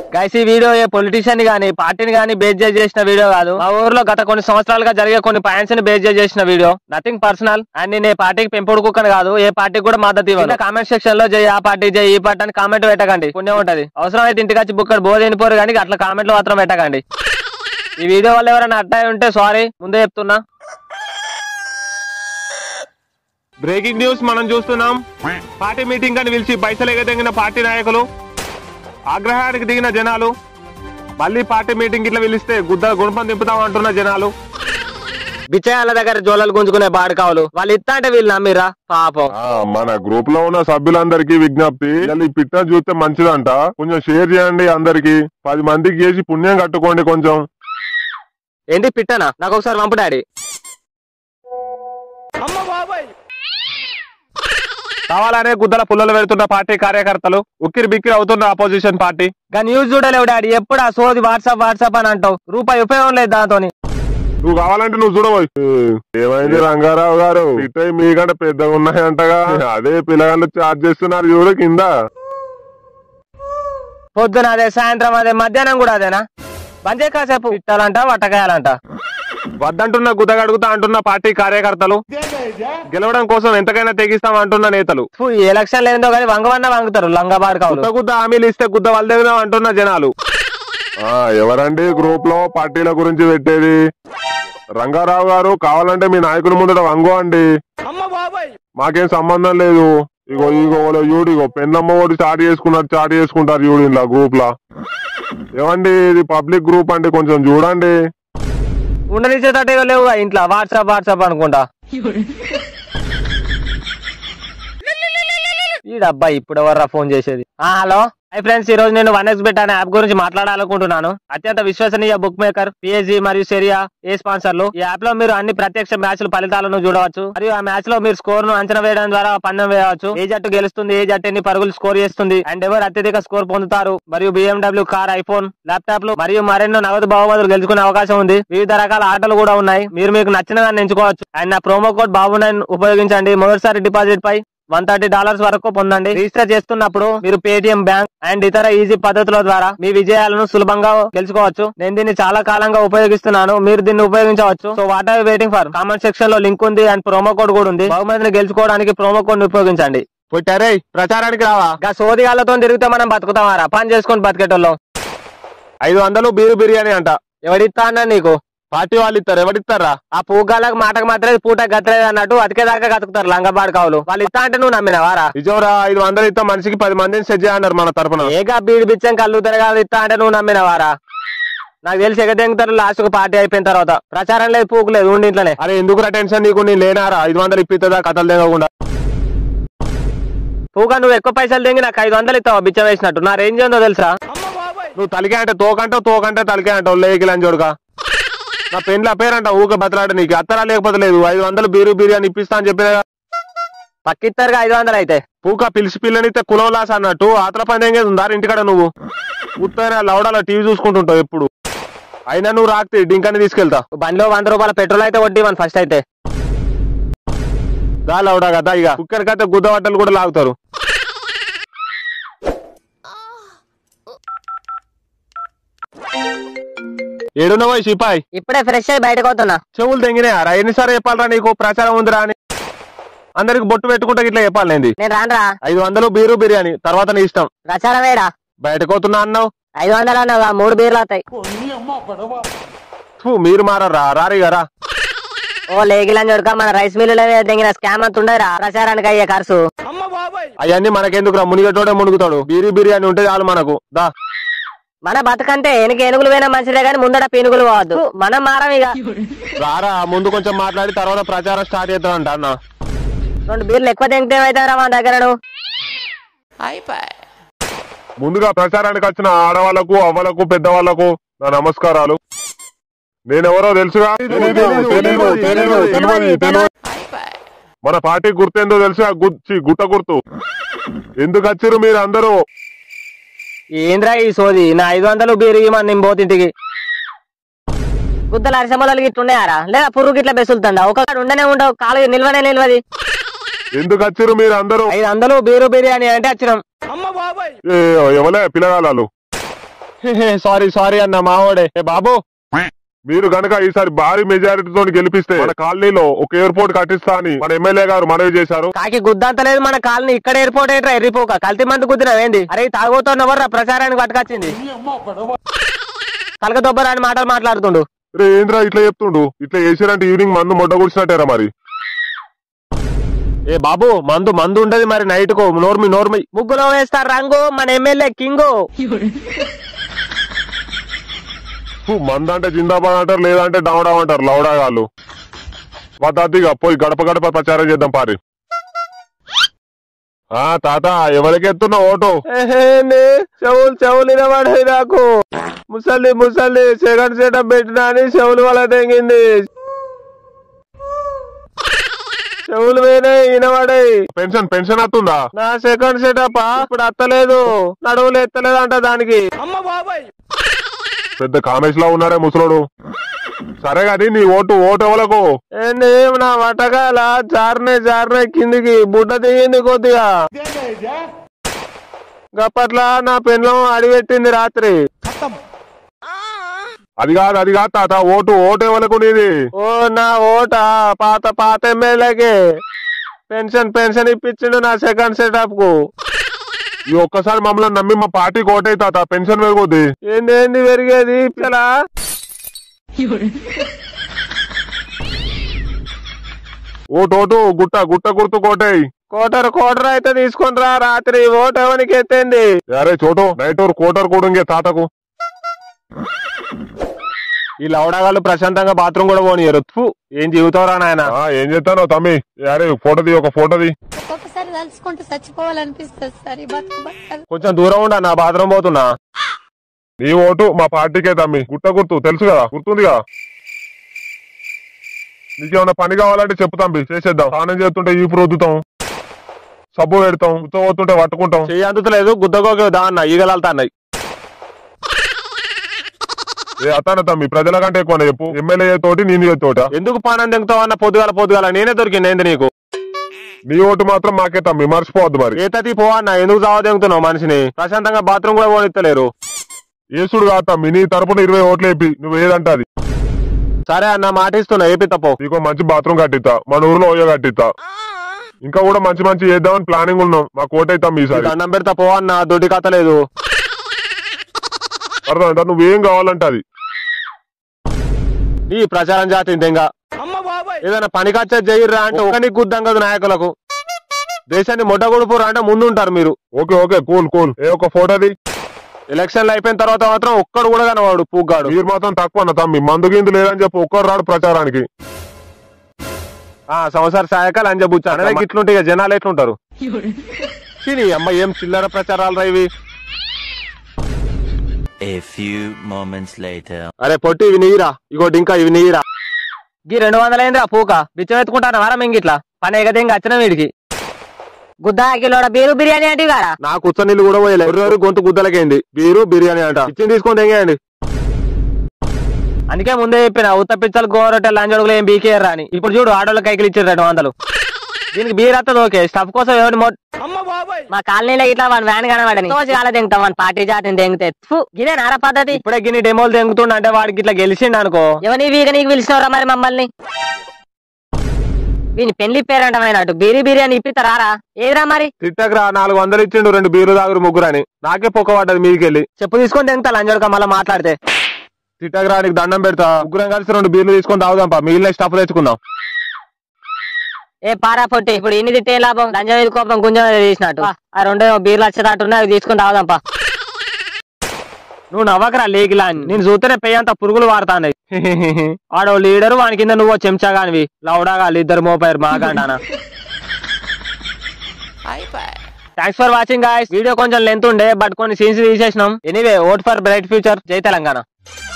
Guys ఈ video ఏ politician గానీ పార్టీని గానీ బేస్ చేసి చేసిన వీడియో కాదు మా ఊర్లో గత కొన్ని సంవత్సరాలుగా జరిగే కొన్ని పాయింట్స్ ని బేస్ చేసి చేసిన వీడియో నథింగ్ పర్సనల్ అండ్ నేను ఏ పార్టీకి పెంపుడు కుక్కను కాదు ఏ పార్టీకి కూడా మద్దతు ఇవ్వను కామెంట్ సెక్షన్ లో జై ఆ పార్టీ జై ఈ పార్టీ అని కామెంట్ పెట్టకండి పుణ్యం ఉంటది అవసరం అయితే ఇంటికి వచ్చి బుక్కడు బోధ తినిపోరు కానీ అట్లా కామెంట్లు మాత్రం పెట్టకండి ఈ వీడియో వల్ల ఎవరైనా అట్టాయి ఉంటే సారీ ముందే చెప్తున్నా బ్రేకింగ్ న్యూస్ మనం చూస్తున్నాం పార్టీ మీటింగ్ అని పిలిచి పైసలు ఎగదగిన పార్టీ నాయకులు ఆగ్రహానికి దిగిన జనాలు మళ్ళీ పార్టీ మీటింగ్ ఇట్లా పిలిస్తే గుద్ద గుణపం దింపుతాం అంటున్న జనాలు బిచ్చయాల దగ్గర జోలలు గుంజుకునే బాడకావులు వాళ్ళు ఇత్తా అంటే వీళ్ళు నమ్మిరా పాపం ఆ, మన గ్రూప్ లో ఉన్న సభ్యులందరికీ విజ్ఞప్తి ఇవాళ ఈ పిట్ట చూస్తే మంచిదంట కొంచెం షేర్ చేయండి అందరికి పది మందికి చేసి పుణ్యం కట్టుకోండి కొంచెం ఏంటి పిట్టనా నాకు ఒకసారి పంపు డాడీ కావాలనే గుద్దల పుల్లలు పెడుతున్న పార్టీ కార్యకర్తలు ఉక్కిరి బిక్కిరి అవుతున్న అపోజిషన్ పార్టీ గా న్యూస్ చూడలేవు డాడీ ఎప్పుడు ఆ సోది వాట్సాప్ వాట్సాప్ అని అంటావు రూపాయి ఉపయోగం లేదు దాంతోని నువ్వు కావాలంటే నువ్వు చూడబోయ్ ఏమైంది రంగారావు గారు పిట్ట మీకంటే పెద్దగా ఉన్నాయంటగా అదే పిల్లగాళ్ళు చార్జ్ చేస్తున్నారు చూడు కింద పొద్దున అదే సాయంత్రం అదే మధ్యాహ్నం కూడా అదేనా బంజే కాసేపు ఇట్టాలంట వట్టకాయాలంట వద్దంటున్న గుద్దగడుగుతా అంటున్న పార్టీ కార్యకర్తలు గెలవడం కోసం ఎంతకైనా తెగిస్తాం అంటున్న నేతలు ఫు, ఈ ఎలక్షన్ లేదో కానీ వంగవన్న వంగుతారు లంగబాడు గుద్ద కావులు గుద్ద హామీలు ఇస్తే గుద్ద వల్దేవినాం అంటున్న జనాలు ఆ ఎవరండి గ్రూప్ లో పార్టీల గురించి పెట్టేది రంగారావు గారు కావాలంటే మీ నాయకుడి ముందట వంగు అండి మాకేం సంబంధం లేదు ఇగో ఇగో ఓలో చూడు ఇగో పెన్నమ్మ ఒకటి స్టార్ట్ చేసుకున్నారు స్టార్ట్ చేసుకుంటారు చూడు ఇలా గ్రూప్ లా ఏమండి ఇది పబ్లిక్ గ్రూప్ అండి కొంచెం చూడండి ఉండనిచ్చేటట్టు లేవుగా ఇంట్లో వాట్సాప్ వాట్సాప్ అనుకుంటా ఈ డబ్బా ఇప్పుడు ఎవర్రా ఫోన్ చేసేది ఆ హలో హై ఫ్రెండ్స్ ఈ రోజు నేను వన్ ఎక్స్ బెట్ అనే యాప్ గురించి మాట్లాడాలనుకుంటున్నాను అత్యంత విశ్వసనీయ బుక్ మేకర్ పిఎస్జి మరియు సెరియా ఏ స్పాన్సర్లు ఈ యాప్ లో మీరు అన్ని ప్రత్యక్ష మ్యాచ్ల ఫలితాలను చూడవచ్చు మరియు ఆ మ్యాచ్ లో మీరు స్కోర్ ను అంచనా వేయడం ద్వారా పందెం వేయవచ్చు ఏ జట్టు గెలుస్తుంది ఏ జట్టు ఎన్ని పరుగులు స్కోర్ చేస్తుంది అండ్ ఎవరు అత్యధిక స్కోర్ పొందుతారు మరియు బిఎండబ్ల్యూ కార్ ఐఫోన్ ల్యాప్టాప్ లు మరియు మరెన్నో నగదు బహుమతులు గెలుచుకునే అవకాశం ఉంది వివిధ రకాల ఆటలు కూడా ఉన్నాయి మీరు మీకు నచ్చిన దాన్ని ఎంచుకోవచ్చు అండ్ నా ప్రోమో కోడ్ బాబు నైన్ ఉపయోగించండి మొదటిసారి డిపాజిట్ పై వన్ థర్టీ డాలర్స్ వరకు పొందండి రిజిస్టర్ చేస్తున్నప్పుడు మీరు పేటిఎం బ్యాంక్ అండ్ ఇతర ఈజీ పద్ధతుల ద్వారా మీ విజయాలను సులభంగా గెలుచుకోవచ్చు నేను దీన్ని చాలా కాలంగా ఉపయోగిస్తున్నాను మీరు దీన్ని ఉపయోగించవచ్చు so what are waiting for comment section లో లింక్ ఉంది అండ్ ప్రోమో కోడ్ కూడా ఉంది బహుమతిని గెలుచుకోవడానికి ప్రోమో కోడ్ ఉపయోగించండి పుట్టారే ప్రచారానికి రావా ఇంకా సోదిగాళ్ళతో తిరిగితే మనం బతుకుతామారా పని చేసుకొని బతికేటోళ్ళం ఐదు వందలు బీరు బిర్యానీ అంట ఎవడిస్తా అన్నా నీకు పార్టీ వాళ్ళు ఇస్తారు ఎవరిస్తారా ఆ పూగాలకు మాటకు మాత్రమే పూట గతలేదు అన్నట్టు అతికేదాకా గతుకుతారు లంగబాడు కావులు వాళ్ళు ఇస్తా అంటే నువ్వు నమ్మినవారా నిజంరా ఐదు వందలు ఇస్తాం మనిషికి పది మందిని సెట్ చేయన్నారు మన తరపున ఏగా బీడి బిచ్చం కళ్ళు తిరగాలి ఇస్తా అంటే నువ్వు నమ్మినవారా నాకు తెలిసి ఎగదెంగుతారు లాస్ట్ కు పార్టీ అయిపోయిన తర్వాత ప్రచారం లేదు పూకు లేదు ఉండి ఇంట్లోనే అరే ఎందుకు టెన్షన్ నీకు నేను లేనారా ఐదు వందలు ఇప్పిస్తుందా కథలు తెగకుండా పూగా నువ్వు ఎక్కువ పైసలు తెంగి నాకు ఐదు వందలు ఇస్తావా బిచ్చం వేసినట్టు నా రేంజ్ ఏందో తెలుసా నువ్వు తలికే అంటే తోకంటావు తోకంటే తలికే అంటావు లేకిలని చూడగా నా పెండ్ల పేరంట ఊక బతలాట నీకు అత్తరా లేకపోతే లేదు ఐదు వందలు బీరు బిర్యానీ ఇప్పిస్తా అని చెప్పిన పక్కిస్తారుగా ఐదు వందలు అయితే పూక పిలిచి పిల్లనిస్తే కులం లాస్ అన్నట్టు ఆతల పని ఏం ఉందా ఇంటికాడ నువ్వు ఉత్తైన లౌడాలో టీవీ చూసుకుంటుంటావు ఎప్పుడు అయినా నువ్వు రాక్తే డింకాని తీసుకెళ్తా బండిలో వంద రూపాయల పెట్రోల్ అయితే వడ్డీ మన ఫస్ట్ అయితే దా లౌడా కదా ఇక కుక్కరికైతే గుద్ద బట్టలు కూడా లాగుతారు ఏడున్నవో ఈ సిపాయి ఇప్పుడే ఫ్రెష్ అయ్యి బయటకు అవుతున్నా చెవులు తెంగినాయారా ఎన్నిసార్లు చెప్పాలరా నీకు ప్రచారం ఉందిరా అని అందరికి బొట్టు పెట్టుకుంటే ఇట్లా చెప్పాలి నేను నేను రానురా ఐదు వందలు బీరు బిర్యానీ తర్వాత నీ ఇష్టం ప్రచారం వేడా బయటకు అవుతున్నా అన్నావు ఐదు వందలు అన్నావు మూడు బీర్లు అవుతాయి ఫు, మీరు మారరా రారి గారా ఓ లేగిలని చూడక మన రైస్ మిల్లులో దిగిన స్కామ్ అంత ఉండరా ప్రచారానికి అయ్యే ఖర్చు అవన్నీ మనకెందుకురా మునిగేటోడే మునుగుతాడు బీరీ బిర్యానీ ఉంటే చాలు మనకు దా మన బతుకంటే ఎనికి ఏనుగులు పోయినా మంచిదే కానీ ముందట పీనుగులు పోవద్దు మనం మారం ఇక రారా ముందు కొంచెం మాట్లాడి తర్వాత ప్రచారం స్టార్ట్ చేద్దామంట అన్న రెండు బీర్లు ఎక్కువ తింటే ఏమవుతారా మన దగ్గర నువ్వు ముందుగా ప్రచారానికి వచ్చిన ఆడవాళ్లకు అవ్వలకు పెద్దవాళ్లకు నా నమస్కారాలు నేనెవరో తెలుసుగా తెలీదు, తెలీదు, తెలీదు, తెలవది, తెలవది. మన పార్టీ గుర్తేందో తెలుసా గుర్చి గుట్ట గుర్తు ఎందుకు వచ్చిర్రు మీరు అందరూ ఏంద్రా ఈ సోది నా ఐదు వందలు బీరు ఇవ్వమని నేను పోతింటికి గుద్దల అరిసెమలకి ఇట్లున్నాయారా లేదా పురుగు ఇట్లా బెసులుతుందా ఒక్కొక్కడు ఉండనే ఉండవు కాలు నిల్వనే నిల్వది ఎందుకు వచ్చిర్రు మీరు అందరూ ఐదు వందలు బీరు బిర్యానీ అంటే వచ్చినాం ఏ, ఎవలే పిల్లగాళ్ళు సారీ సారీ అన్న మావాడే ఏ బాబు మీరు గనక ఈసారి భారీ మెజారిటీతో గెలిపిస్తే మన కాలనీలో ఒక ఎయిర్పోర్ట్ కట్టిస్తా అని మన ఎమ్మెల్యే గారు మనవి చేశారు కాకి గుద్దంత లేదు మన కాలనీ ఇక్కడ ఎయిర్పోర్ట్ ఏంట్రా ఎర్రిపోక కల్తీ మంది కుదిరావు ఏంది అరే తాగుతున్నవర్రా ప్రచారానికి పట్టుకొచ్చింది కలక దొబ్బరాని మాటలు మాట్లాడుతుండు రే ఏంద్రా ఇట్లా చెప్తుండు ఇట్లా చేసిరంటే ఈవినింగ్ మందు మొట్ట కూర్చున్నట్టేరా మరి ఏ బాబు మందు మందు ఉండదు మరి నైట్ కో నోర్మి నోర్మి ముగ్గులో వేస్తారు రంగు మన ఎమ్మెల్యే కింగు ఫు, మందు అంటే జిందాబాద్ అంటారు లేదంటే డౌడా అంటారు లౌడా గాళ్ళు పద్ధతిగా పోయి గడప గడప ప్రచారం చేద్దాం పారి ఆ తాత ఎవరికి ఎత్తున్నా ఓటు ఏహేంది? చెవులు చెవులు వినబడాయి నాకు ముసలి ముసలి సెకండ్ సెటప్ పెట్టినా అని చెవులు వల్ల తెంగింది చెవులు పోయినాయి వినబడాయి పెన్షన్ పెన్షన్ వస్తుందా నా సెకండ్ సెటప్ ఇప్పుడు అత్తలేదు నడువులు ఎత్తలేదు అంట దానికి పెద్ద కామేష్ లా ఉన్నాడే ముసలోడు సరే గాని నీ ఓటు ఓటు ఎవలకు ఏంది నా వటకాల జారినే జారినే కిందికి బుడ్డ దిగింది కొద్దిగా గప్పట్లా నా పెన్లం అడిగెట్టింది రాత్రి అది కాదు అది కాదు తాత ఓటు ఓటు ఎవలకు నీది ఓ నా ఓట పాత పాత ఎమ్మెల్యేకి పెన్షన్ పెన్షన్ ఇప్పించిండు నా సెకండ్ సెటప్ కు ఈ ఒక్కసారి మమ్మల్ని నమ్మి మా పార్టీకి ఓటే తాత పెన్షన్ పెరుగుద్ది ఏంది ఏంది పెరిగేది పిల్ల ఓటు ఓటు గుట్ట గుట్ట గుర్తు కోటేయ్ కోటర్ కోటర్ అయితే తీసుకొని రా రాత్రి ఓటు ఎవరికి ఎత్తింది అరే చోటు నైట్ ఓర్ కోటర్ కూడంగే తాతకు ఈ లవడగాళ్ళు ప్రశాంతంగా బాత్రూమ్ కూడా పోనీయరు థు, ఏం జీవితారా నాయన ఆ, ఏం చేస్తానో తమ్మి అరే ఫోటో తీ ఒక ఫోటో తీ ఒక్కొక్కసారి తలుచుకుంటూ చచ్చిపోవాలనిపిస్తుంది సార్ ఈ బతుకు బతకదు కొంచెం దూరం ఉండ నా బాత్రూమ్ పోతున్నా నీ ఓటు మా పార్టీకే తమ్మి గుట్ట గుర్తు తెలుసు కదా గుర్తుంది కదా నీకేమన్నా పని కావాలంటే చెప్పు తమ్మి చేసేద్దాం స్నానం చేస్తుంటే ఈ రుద్దుతాం సబ్బు పెడతాం పోతుంటే పట్టుకుంటాం చెయ్యి అందుతలేదు గుద్దగోకి దా అన్న ఈగలాలుతా అన్నాయి ఏ అతాన తమ్మి ప్రజల కంటే ఎక్కువ చెప్పు ఎమ్మెల్యే తోటి నేను తోట ఎందుకు పానం తెంగుతావు అన్న పొద్దుగాల పొద్దుగాల నేనే దొరికింది ఏంది నీకు నీ ఓటు మాత్రం మాకే తమ్మి మర్చిపోవద్దు మరి ఏ తతి పో అన్న ఎందుకు చావ తెంగుతున్నావు మనిషిని ప్రశాంతంగా బాత్రూమ్ కూడా పోనిత్తలేరు ఏసుడు కాదు తమ్మి నీ తరపున ఇరవై ఓట్లు వేపి నువ్వు ఏదంటే అది సరే అన్న మాట ఇస్తున్నా ఏపీ తప్పో నీకు మంచి బాత్రూమ్ కట్టిస్తా మన ఊర్లో ఓయో కట్టిస్తా ఇంకా కూడా మంచి మంచి చేద్దామని ప్లానింగ్ ఉన్నాం మా కోటైతాం ఈసారి దండం పెడతా పో అన్న దొడ్డి కథ లేదు అర్థం నువ్వేం కావాలంటే అది ఈ ప్రచారం జాతి ఇంకా ఏదైనా పనికొచ్చేది చెయ్యర్రా అంటే ఒక నీకు గుద్దం కదా నాయకులకు దేశాన్ని మొట్టగొడుపురా అంటే ముందు ఉంటారు మీరు ఓకే ఓకే కూల్ కూల్ ఏ ఒక ఫోటోది ఎలక్షన్లు అయిపోయిన తర్వాత మాత్రం ఒక్కడు కూడా కనవాడు పూగ్గాడు మీరు మాత్రం తక్కువ అన్న తమ్మి మందు గిందు లేదని చెప్పి ఒక్కరు రాడు ప్రచారానికి ఆ సంవత్సర సాయకాలు అని చెబుచ్చా అనేది ఇట్లుంటే ఇక జనాలు ఎట్లుంటారు చిని అమ్మ ఏం చిల్లర ప్రచారాలు రా ఇవి A few moments later. అరే పొట్టి ఇవి నీరా ఇగోటి ఇంకా ఇవి నీరా గీ రెండు వందల ఏంద్రా పూక బిచ్చం ఎత్తుకుంటాను వారం ఇంగిట్లా పని ఎగదేంగి వచ్చిన వీడికి గుద్దా కిలోడ బీరు బిర్యానీ అంటే కాడా నా కుచ్చ నీళ్ళు కూడా పోయలే ఎవరు గొంతు గుద్దలకైంది బీరు బిర్యానీ అంట ఇచ్చింది తీసుకొని తెంగేయండి అందుకే ముందే చెప్పిన ఉత్త పిచ్చలు గోరొట్టెలు లంజడుగులు ఏం బీకేయర్రా అని ఇప్పుడు చూడు ఆడోళ్ళ కైకిలు ఇచ్చారు రెండు వందలు దీనికి బీర్ వస్తుంది ఓకే స్టఫ్ కోసం ఎవరి మొ మా కాలనీలో ఇట్లా వన్ వ్యాన్ కనబడని రోజు కాల దింగుతాం వన్ పార్టీ జాతిని దింగితే ఇదే నార పద్ధతి ఇప్పుడే గిన్ని డెమోలు తెంగుతుండ అంటే వాడికి ఇట్లా గెలిచిండు అనుకో ఎవని వీగ నీకు పిలిచినవరా మరి మమ్మల్ని వీని పెళ్లి పేరంటమైనట్టు బీరీ బిర్యానీ ఇప్పిస్తారా ఏదిరా మరి తిట్టకరా నాలుగు వందలు ఇచ్చిండు రెండు బీరు దాగురు ముగ్గురు అని నాకే పొక్క పడ్డది మీదికెళ్ళి చెప్పు తీసుకొని తింటా లంజోడక మళ్ళీ మాట్లాడితే తిట్టకరా నీకు దండం పెడతా ముగ్గురం కలిసి రెండు బీర్లు తీసుకొని తాగుదాం పా మిగిలిన స్టఫ్ తెచ్చుకుందాం ఏ పారా పొట్టి ఇప్పుడు ఇన్ని తిట్టే లాభం లంజం మీద కోపం గుంజం మీద తీసినట్టు ఆ రెండు బీర్లు వచ్చేటట్టున్నాయి అవి తీసుకొని తాగుదాంపా నువ్వు నవ్వకరా లేకిలా అని. నేను చూస్తేనే పెయ్యంత పురుగులు వాడుతాయి ఆడో లీడరు వాని కింద నువ్వు చెంచా కానివి లౌడాగా ఇద్దరు మోపారు మాగాండానా thanks for watching guys video కొంచెం లెంత్ ఉండే బట్ కొన్ని సీన్స్ తీసేసినాం anyway vote for bright future జై తెలంగాణ